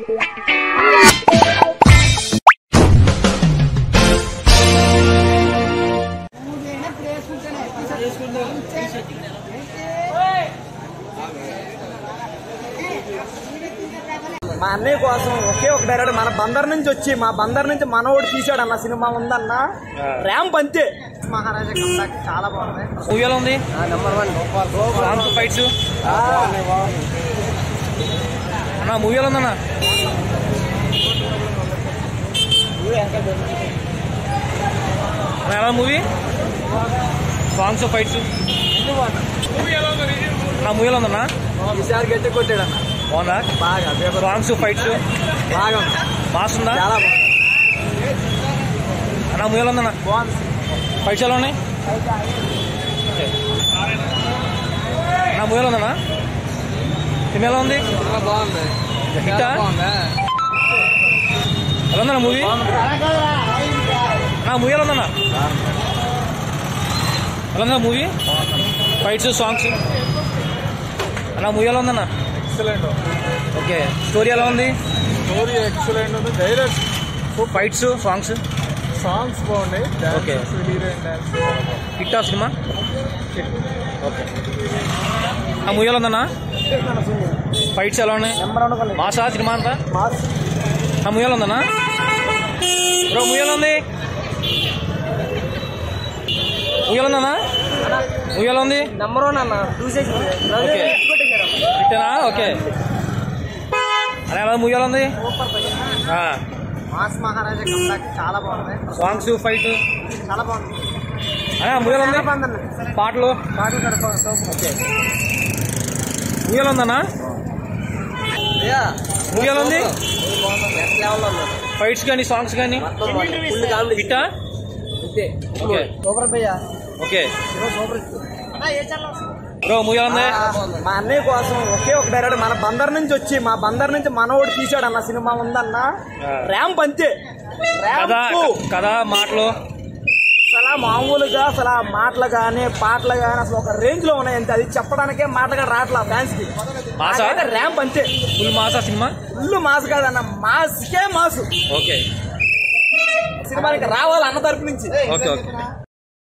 మా అన్నయ్య కోసం ఒకే ఒక డైరెక్టర్ మన బందర్ నుంచి వచ్చి మా బందర్ నుంచి మనోడు తీసాడు అన్న సినిమా ఉందన్న ర్యాంప్ అంతే మహారాజా comeback చాలా బాగుంది మూవీ ఎలా ఉంది నెంబర్ వన్ సాంగ్స్ ఫైట్స్ అన్న మూవీ ఎలా ఉందన్న అన్న, ఎలా మూవీ సాంగ్స్ ఫైట్స్ నా మూవీ ఎలా ఉందన్న ఈసారి గట్టి కొట్టాడు అన్న బాగుందా బాగా సాంగ్స్ ఫైట్స్ బాగా ఉంది. మాస్ ఉందా చాలా బాగుంది అన్న మూవీ ఎలా ఉందన్న బాగుంది ఫైట్స్ ఎలా ఉన్నాయి నా మూవీ ఎలా ఉందన్న సినిమా ఎలా ఉంది బాగుంది హిట్టా? ఎలా ఉందన్న మూవీ నా మూవీ ఎలా ఉందన్న ఎలా ఉందా మూవీ ఫైట్స్ సాంగ్స్ నా మూవీ ఎలా ఉందన్న ఎక్సలెంట్ ఓకే స్టోరీ ఎలా ఉంది స్టోరీ ఎక్సలెంట్ ఉంది డైరెక్ట్ ఫైట్స్ సాంగ్స్ సాంగ్స్ బాగున్నాయి Okay. డాన్స్ హీరోయిన్ డాన్స్ హిట్టా సినిమా ఓకే ఆ మూవీ ఎలా ఉందన్న ఫైట్స్ ఎలా ఉన్నాయి నెంబర్ వన్ కొన్నాడు. మాసా సినిమా అంతా మాస్ ఆ మూవీ ఎలా ఉందన్న బ్రో మూవీ ఎలా ఉంది మూవీ ఎలా ఉందన్న మూవీ ఎలా ఉంది నెంబర్ వన్ అన్న చూసేసి ఓకే హిట్టేనా ఓకే అదే ఎలా మూవీ ఎలా ఉంది ఆ, మాస్ మహారాజా comeback చాలా బాగుంది సాంగ్స్ ఫైట్ చాలా బాగుంది అదే మూవీ ఎలా ఉంది చాలా బాగుంది పాటలు పాటలు కడప ఓకే మూవీ ఎలా ఉందన్న మూవీ ఎలా ఉంది ఫైట్స్ కానీ సాంగ్స్ కానీ హిట్టా ఓకే సూపర్ భయ్యా ఓకే సూపర్ బ్రో మూవీ ఎలా ఉంది మా అన్నయ్య కోసం ఒకే ఒక డైరెక్టర్ మన బందర్ నుంచి వచ్చి మా బందర్ నుంచి మనోడు తీసాడు అన్న సినిమా ఉందన్న ర్యాంప్ అంతే కథ ర్యాంప్ కథ మాటలు అసలు మామూలుగా అసలు ఆ మాటలు కానీ పాటలు కానీ అసలు ఒక రేంజ్ లో ఉన్నాయి అంతే అది చెప్పడానికే మాటగా రావట్లా ఫ్యాన్స్ కి మాసా? ర్యాంప్ అంతే ఫుల్ మాసా సినిమా ఫుల్ మాస్ కాదన్న మాస్కే మాసు ఓకే సినిమానికి రావాలి అన్న తరపు నుంచి ఓకే ఓకే